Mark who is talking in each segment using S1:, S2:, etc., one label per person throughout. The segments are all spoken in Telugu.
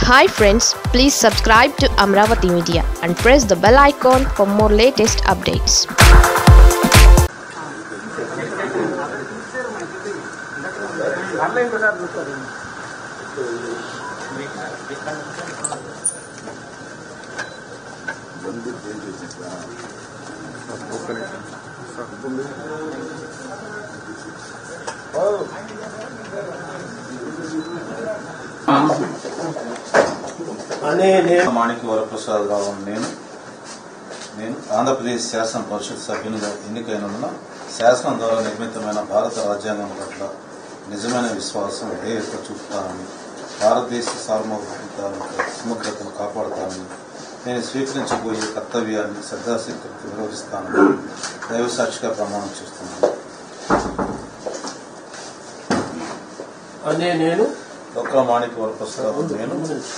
S1: Hi friends please subscribe to Amaravati media and press the bell icon for more latest updates
S2: అనే నేను
S3: మాణిక్య వరప్రసాద్ రావు అని నేను నేను ఆంధ్రప్రదేశ్ శాసన పరిషత్ సభ్యునిగా ఎన్నికైనందున శాసనం ద్వారా నిర్మితమైన భారత రాజ్యాంగం పట్ల నిజమైన విశ్వాసం విధేయత చూపుతానని భారతదేశ సార్వభౌమత్వాన్ని సమగ్రతను కాపాడుతానని నేను స్వీకరించబోయే కర్తవ్యాన్ని శ్రద్ధాశక్తితో నిర్వహిస్తానని దైవ సాక్షిగా ప్రమాణం చేస్తున్నాను
S2: అనే నేను
S3: డొక్కా మాణిక్య వరప్రసాద్ నేను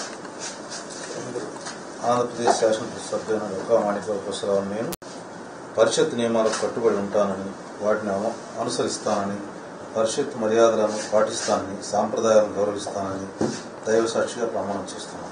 S3: ఆంధ్రప్రదేశ్ శాసనసభ సభ్యులైన డొక్కా మాణిక్య వరప్రసాద్ నేను పరిషత్ నియమాలకు కట్టుబడి ఉంటానని వాటిని అమ- అనుసరిస్తానని పరిషత్ మర్యాదలను పాటిస్తానని సాంప్రదాయాలను గౌరవిస్తానని దైవ సాక్షిగా ప్రమాణం చేస్తున్నాను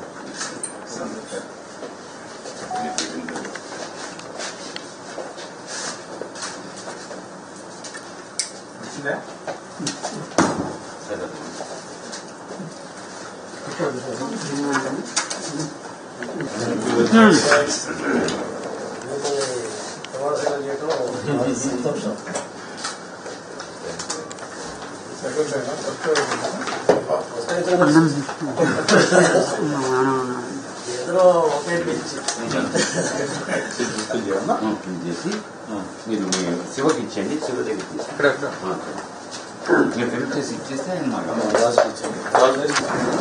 S2: ప్రమాణం చేయడం నాకు సంతోషం ఎదురో ఒకే పిచ్చి
S4: చేసి మీరు మీ శివకి ఇచ్చేయండి శివ దగ్గర తీసి మీరు ఫిల్ చేసి ఇచ్చేస్తే ఆయన మాకు
S3: రాజుకి ఇచ్చాను.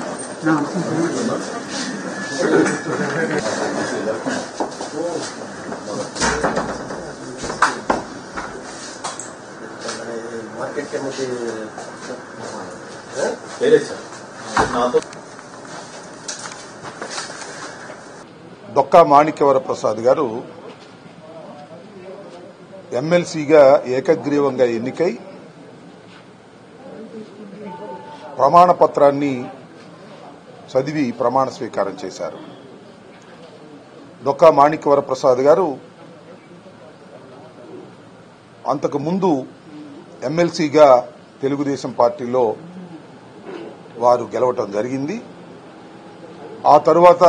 S2: మార్కెట్ కమిటీ
S3: వేరే సార్ నాతో
S5: డొక్కా మాణిక్యవర ప్రసాద్ గారు ఎమ్మెల్సీగా ఏకగ్రీవంగా ఎన్నికై ప్రమాణ పత్రాన్ని చదివి ప్రమాణ స్వీకారం చేశారు డొక్కా మాణిక్యవర ప్రసాద్ గారు అంతకు ముందు ఎమ్మెల్సీగా తెలుగుదేశం పార్టీలో వారు గెలవటం జరిగింది ఆ తరువాత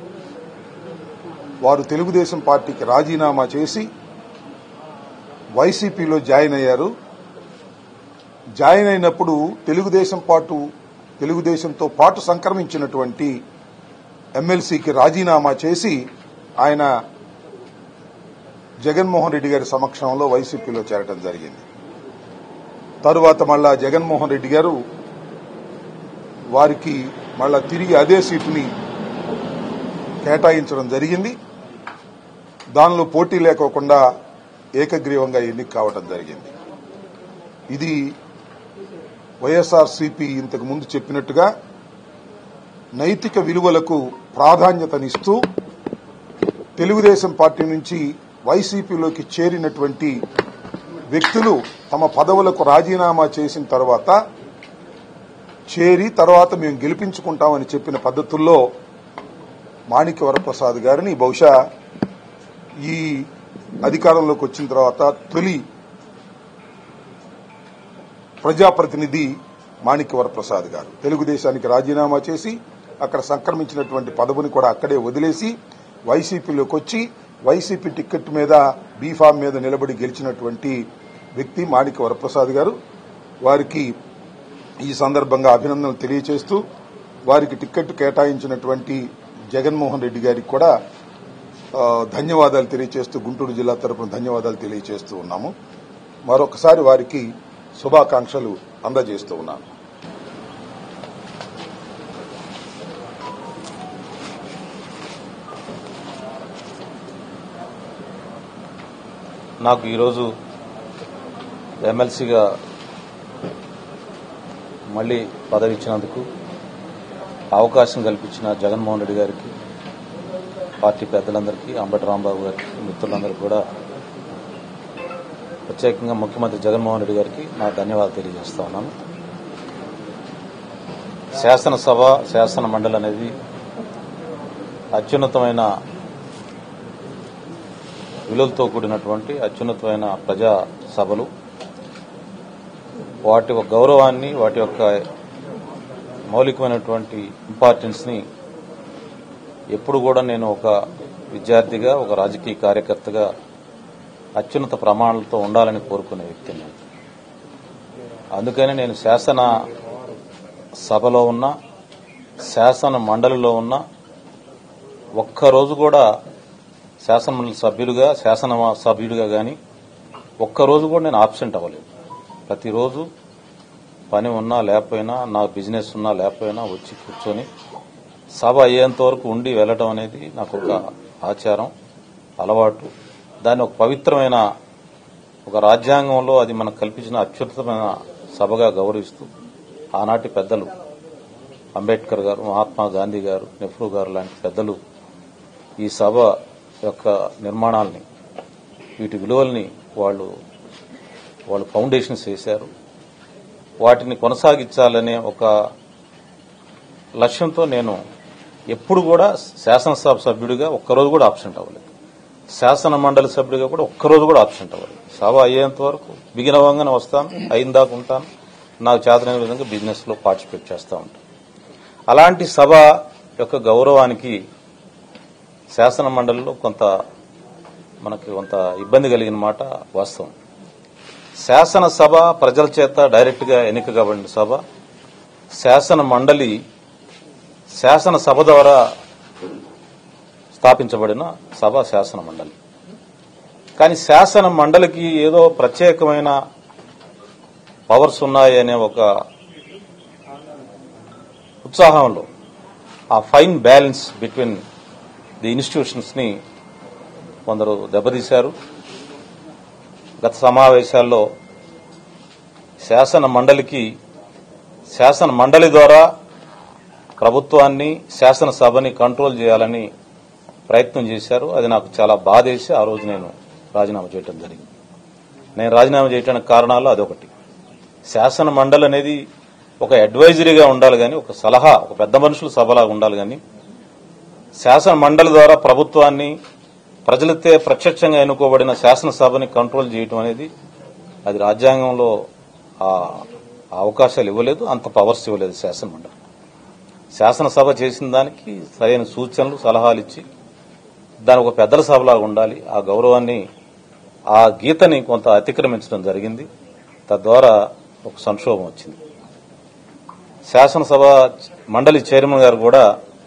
S5: వారు తెలుగుదేశం పార్టీకి రాజీనామా చేసి వైసీపీలో జాయిన్ అయ్యారు జాయిన్ అయినప్పుడు తెలుగుదేశం పాటు తెలుగుదేశంతో పాటు సంక్రమించినటువంటి ఎమ్మెల్సీకి రాజీనామా చేసి ఆయన జగన్మోహన్ రెడ్డి గారి సమక్షంలో వైసీపీలో చేరడం జరిగింది తరువాత మళ్ళా జగన్మోహన్ రెడ్డి గారు వారికి మళ్ళా తిరిగి అదే సీటుని కేటాయించడం జరిగింది దానిలో పోటీ లేకోకుండా ఏకగ్రీవంగా ఎన్నిక కావడం జరిగింది ఇది వైఎస్ఆర్సీపీ ఇంతకు ముందు చెప్పినట్టుగా నైతిక విలువలకు ప్రాధాన్యతనిస్తూ తెలుగుదేశం పార్టీ నుంచి వైసీపీలోకి చేరినటువంటి వ్యక్తులు తమ పదవులకు రాజీనామా చేసిన తర్వాత చేరి తర్వాత మేము గెలిపించుకుంటామని చెప్పిన పద్ధతుల్లో మాణిక్య వరప్రసాద్ గారిని బహుశా ఈ అధికారంలోకి వచ్చిన తర్వాత తొలి ప్రజాప్రతినిధి మాణిక్య వరప్రసాద్ గారు తెలుగుదేశానికి రాజీనామా చేసి అక్కడ సంక్రమించినటువంటి పదవిని కూడా అక్కడే వదిలేసి వైసీపీలోకి వచ్చి వైసీపీ టికెట్ మీద బీఫామ్ మీద నిలబడి గెలిచినటువంటి వ్యక్తి మాణిక్య వరప్రసాద్ గారు వారికి ఈ సందర్భంగా అభినందనలు తెలియజేస్తూ వారికి టికెట్ కేటాయించినటువంటి జగన్మోహన్ రెడ్డి గారికి కూడా ఆ, ధన్యవాదాలు తెలియజేస్తూ గుంటూరు జిల్లా తరపున ధన్యవాదాలు తెలియజేస్తూ ఉన్నాము మరొకసారి వారికి శుభాకాంక్షలు అందజేస్తూ ఉన్నాను
S3: నాకు ఈరోజు ఎమ్మెల్సీగా మళ్ళీ పదవి ఇచ్చినందుకు అవకాశం కల్పించిన జగన్మోహన్ రెడ్డి గారికి పార్టీ పెద్దలందరికీ అంబటి రాంబాబు గారికి మిత్రులందరికీ కూడా ప్రత్యేకంగా ముఖ్యమంత్రి జగన్మోహన్ రెడ్డి గారికి నా ధన్యవాదాలు తెలియజేస్తా ఉన్నాను శాసనసభ శాసన మండలి అనేది అత్యున్నతమైన విలువలతో కూడినటువంటి అత్యున్నతమైన ప్రజా సభలు వాటి యొక్క గౌరవాన్ని వాటి యొక్క మౌలికమైనటువంటి ఇంపార్టెన్స్ ని ఎప్పుడు కూడా నేను ఒక విద్యార్థిగా ఒక రాజకీయ కార్యకర్తగా అత్యున్నత ప్రమాణాలతో ఉండాలని కోరుకునే వ్యక్తిని అందుకని నేను శాసన సభలో ఉన్న శాసన మండలిలో ఉన్న ఒక్కరోజు కూడా శాసన మండలి సభ్యులుగా శాసన సభ్యుడిగా కానీ ఒక్కరోజు కూడా నేను ఆబ్సెంట్ అవ్వలేదు ప్రతిరోజు పని ఉన్నా లేకపోయినా నా బిజినెస్ ఉన్నా లేకపోయినా వచ్చి కూర్చొని సభ అయ్యేంత వరకు ఉండి వెళ్ళటం అనేది నాకు ఒక ఆచారం అలవాటు దాన్ని ఒక పవిత్రమైన ఒక రాజ్యాంగంలో అది మనకు కల్పించిన అత్యుత్తమైన సభగా గౌరవిస్తూ ఆనాటి పెద్దలు అంబేద్కర్ గారు మహాత్మా గాంధీ గారు నెహ్రూ గారు లాంటి పెద్దలు ఈ సభ యొక్క నిర్మాణాలని వీటి విలువల్ని వాళ్ళు వాళ్ళు ఫౌండేషన్స్ వేశారు వాటిని కొనసాగించాలనే ఒక లక్ష్యంతో నేను ఎప్పుడు కూడా శాసనసభ సభ్యుడిగా ఒక్కరోజు కూడా ఆబ్సెంట్ అవ్వలేదు శాసన మండలి సభ్యుడిగా కూడా ఒక్కరోజు కూడా ఆబ్సెంట్ అవ్వలేదు సభ అయ్యేంత వరకు బిగిన వంగానే వస్తాను అయిన దాకా ఉంటాను నాకు చేతనైన విధంగా బిజినెస్ లో పార్టిసిపేట్ చేస్తూ ఉంటాను అలాంటి సభ యొక్క గౌరవానికి శాసన మండలిలో కొంత మనకి కొంత ఇబ్బంది కలిగిన మాట వాస్తవం శాసనసభ ప్రజల చేత డైరెక్ట్ గా ఎన్నిక కాబడిన సభ శాసన మండలి శాసనసభ ద్వారా స్థాపించబడిన సభ శాసన మండలి కానీ శాసన మండలికి ఏదో ప్రత్యేకమైన పవర్స్ ఉన్నాయి అనే ఒక ఉత్సాహంలో ఆ fine balance between the institutions ని కొందరు దెబ్బతీశారు గత సమావేశాల్లో శాసన మండలికి శాసన మండలి ద్వారా ప్రభుత్వాన్ని శాసనసభని కంట్రోల్ చేయాలని ప్రయత్నం చేశారు అది నాకు చాలా బాధేసి ఆ రోజు నేను రాజీనామా చేయడం జరిగింది నేను రాజీనామా చేయడానికి కారణాలు అదొకటి శాసన మండలి అనేది ఒక అడ్వైజరీగా ఉండాలి కానీ ఒక సలహా ఒక పెద్ద మనుషుల సభలాగా ఉండాలి కానీ శాసన మండలి ద్వారా ప్రభుత్వాన్ని ప్రజలతో ప్రత్యక్షంగా ఎన్నుకోబడిన శాసనసభని కంట్రోల్ చేయటం అనేది అది రాజ్యాంగంలో ఆ ఆ అవకాశాలు ఇవ్వలేదు అంత పవర్స్ ఇవ్వలేదు శాసన మండలి శాసనసభ చేసిన దానికి సరైన సూచనలు సలహాలు ఇచ్చి దాని ఒక పెద్దల సభలాగా ఉండాలి ఆ గౌరవాన్ని ఆ గీతని కొంత అతిక్రమించడం జరిగింది తద్వారా ఒక సంక్షోభం వచ్చింది శాసనసభ మండలి చైర్మన్ గారు కూడా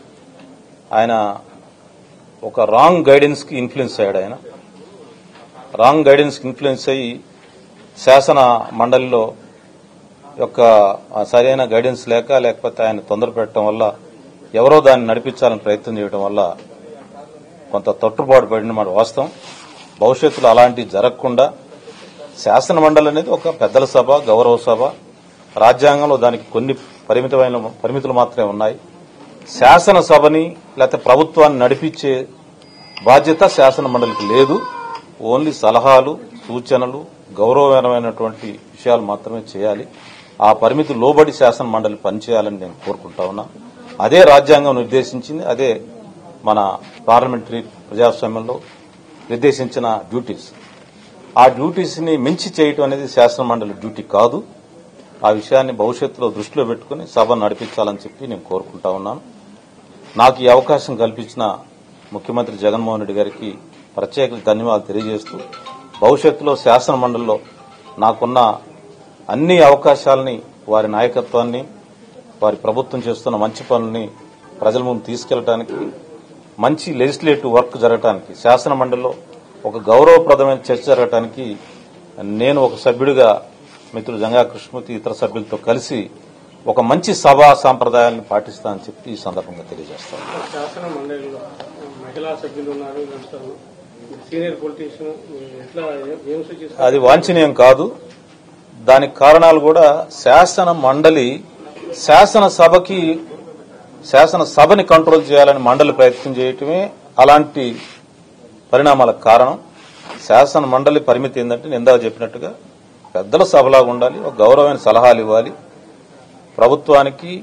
S3: ఆయన ఒక రాంగ్ గైడెన్స్ కి ఇన్ఫ్లుయెన్స్ అయ్యాడు ఆయన రాంగ్ గైడెన్స్ కి ఇన్ఫ్లుయెన్స్ అయ్యి శాసన మండలిలో యొక్క ఆ సరైన గైడెన్స్ లేక లేకపోతే ఆయన తొందర పెట్టడం వల్ల ఎవరో దాన్ని నడిపించాలని ప్రయత్నం చేయడం వల్ల కొంత తొట్టుబాటు పడిన మాట వాస్తవం భవిష్యత్తులో అలాంటివి జరగకుండా శాసన మండలి అనేది ఒక పెద్దల సభ గౌరవ సభ రాజ్యాంగంలో దానికి కొన్ని పరిమితమైన పరిమితులు మాత్రమే ఉన్నాయి శాసనసభని లేకపోతే ప్రభుత్వాన్ని నడిపించే బాధ్యత శాసన మండలికి లేదు ఓన్లీ సలహాలు సూచనలు గౌరవమైనటువంటి విషయాలు మాత్రమే చేయాలి ఆ పరిమితి లోబడి శాసన మండలి పనిచేయాలని నేను కోరుకుంటా ఉన్నా అదే రాజ్యాంగం నిర్దేశించింది అదే మన పార్లమెంటరీ ప్రజాస్వామ్యంలో నిర్దేశించిన డ్యూటీస్ ఆ డ్యూటీస్ ని మించి చేయటం అనేది శాసన మండలి డ్యూటీ కాదు ఆ విషయాన్ని భవిష్యత్తులో దృష్టిలో పెట్టుకుని సభ నడిపించాలని చెప్పి నేను కోరుకుంటా ఉన్నాను నాకు ఈ అవకాశం కల్పించిన ముఖ్యమంత్రి జగన్మోహన్ రెడ్డి గారికి ప్రత్యేక ధన్యవాదాలు తెలియజేస్తూ భవిష్యత్తులో శాసన మండలిలో నాకున్న అన్ని అవకాశాలని వారి నాయకత్వాన్ని వారి ప్రభుత్వం చేస్తున్న మంచి పనుల్ని ప్రజల ముందు తీసుకెళ్లడానికి మంచి లెజిస్లేటివ్ వర్క్ జరగడానికి శాసన మండలిలో ఒక గౌరవప్రదమైన చర్చ జరగడానికి నేను ఒక సభ్యుడిగా మిత్రులు జంగా కృష్ణమూర్తి ఇతర సభ్యులతో కలిసి ఒక మంచి సభా సాంప్రదాయాలను పాటిస్తానని చెప్పి ఈ సందర్భంగా తెలియజేస్తాను
S6: శాసన మండలిలో మహిళా సభ్యులు ఉన్నారు ఇదంతా సీనియర్ పొలిటీషియన్ ఎట్లా ఏం సూచిస్తారు
S3: అది వాంఛనీయం కాదు దానికి కారణాలు కూడా శాసన మండలి శాసన సభకి శాసన సభని కంట్రోల్ చేయాలని మండలి ప్రయత్నం చేయటమే అలాంటి పరిణామాలకు కారణం శాసన మండలి పరిమితి ఏంటంటే నేను ఇందాక చెప్పినట్టుగా పెద్దల సభలాగా ఉండాలి ఒక గౌరవమైన సలహాలు ఇవ్వాలి ప్రభుత్వానికి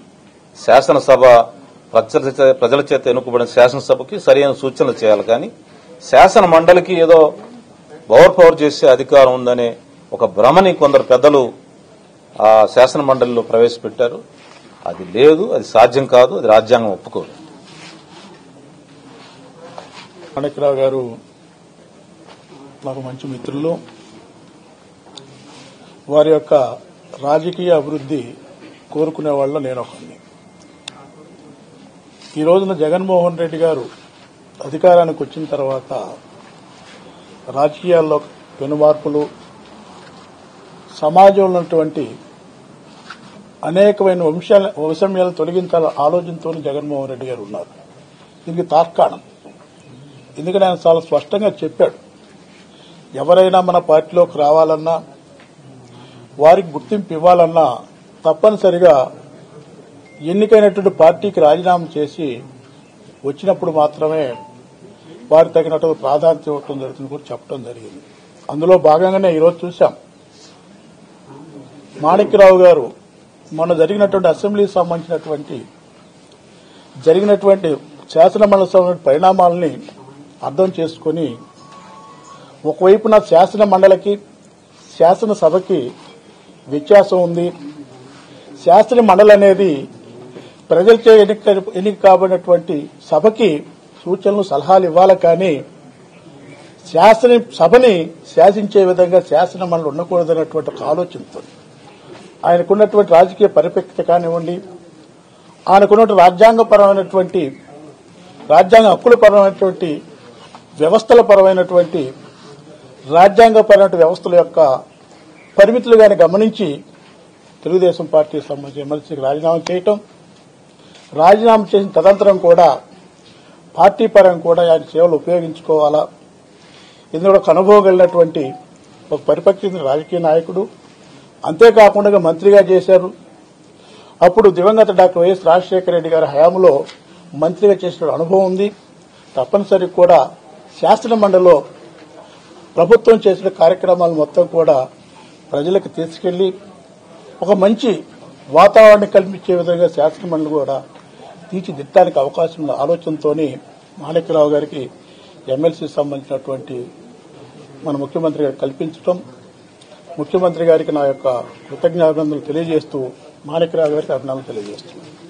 S3: శాసనసభ ప్రజల చే- ప్రజల చేత ఎన్నుకోబడిన శాసనసభకి సరైన సూచనలు చేయాలి కానీ శాసన మండలికి ఏదో పవర్ పవర్ చేసే అధికారం ఉందనే ఒక భ్రమని కొందరు పెద్దలు ఆ శాసన మండలిలో ప్రవేశపెట్టారు అది లేదు అది సాధ్యం కాదు అది రాజ్యాంగం ఒప్పుకోదు
S7: మాణిక్రావు గారు నాకు మంచి మిత్రులు వారి యొక్క రాజకీయ అభివృద్ధి కోరుకునే వాళ్ళలో నేను ఒకరిని ఈ రోజున జగన్మోహన్ రెడ్డి గారు అధికారానికి వచ్చిన తర్వాత రాజకీయాల్లో పెనుమార్పులు సమాజంలో ఉన్నటువంటి అనేకమైన వంశాల వైషమ్యాలను తొలగించాల ఆలోచనతో జగన్మోహన్ రెడ్డి గారు ఉన్నారు దీనికి తార్కాణం ఎందుకంటే ఆయన చాలా స్పష్టంగా చెప్పాడు ఎవరైనా మన పార్టీలోకి రావాలన్నా వారికి గుర్తింపు ఇవ్వాలన్నా తప్పనిసరిగా ఎన్నికైనటువంటి పార్టీకి రాజీనామా చేసి వచ్చినప్పుడు మాత్రమే వారికి తగినట్టు ప్రాధాన్యత ఇవ్వటం జరుగుతుంది కూడా చెప్పడం జరిగింది అందులో భాగంగానే ఈరోజు చూశాం మాణిక్యరావు గారు మొన్న జరిగినటువంటి అసెంబ్లీకి సంబంధించినటువంటి జరిగినటువంటి శాసనమండలి సభ పరిణామాలని అర్థం చేసుకుని ఒకవైపున శాసన మండలికి శాసనసభకి వ్యత్యాసం ఉంది శాసన మండలి అనేది ప్రజలచే ఎన్నిక ఎన్నిక కాబడినటువంటి సభకి సూచనలు సలహాలు ఇవ్వాలి కానీ శాసన సభని శాసించే విధంగా శాసన మండలి ఉండకూడదన్నటువంటి ఒక ఆలోచనతో ఆయనకున్నటువంటి రాజకీయ పరిపక్వత కానివ్వండి ఆయనకున్నటువంటి రాజ్యాంగపరమైనటువంటి రాజ్యాంగ హక్కుల పరమైనటువంటి వ్యవస్థల పరమైనటువంటి రాజ్యాంగపరమైన వ్యవస్థల యొక్క పరిమితులు గాని గమనించి తెలుగుదేశం పార్టీకి సంబంధించిన ఎమ్మెల్సీకి రాజీనామా చేయటం రాజీనామా చేసిన తదనంతరం కూడా పార్టీ పరంగా కూడా ఆయన సేవలు ఉపయోగించుకోవాలా ఇందులో ఒక అనుభవం కలిగినటువంటి ఒక పరిపక్వ రాజకీయ నాయకుడు అంతేకాకుండా మంత్రిగా చేశారు అప్పుడు దివంగత డాక్టర్ వైఎస్ రాజశేఖర రెడ్డి గారి హయాంలో మంత్రిగా చేసిన అనుభవం ఉంది తప్పనిసరి కూడా శాసన మండలిలో ప్రభుత్వం చేసిన కార్యక్రమాలు మొత్తం కూడా ప్రజలకు తీసుకెళ్లి ఒక మంచి వాతావరణం కల్పించే విధంగా శాసన మండలి కూడా తీర్చిదిద్దడానికి అవకాశం ఉన్న ఆలోచనతోని మాణిక్యరావు గారికి ఎమ్మెల్సీ సంబంధించినటువంటి మన ముఖ్యమంత్రి గారు కల్పించడం ముఖ్యమంత్రి గారికి నా యొక్క కృతజ్ఞాభినందనలు తెలియజేస్తూ మాణిక్యరావు గారికి అభినందనలు తెలియజేస్తున్నాను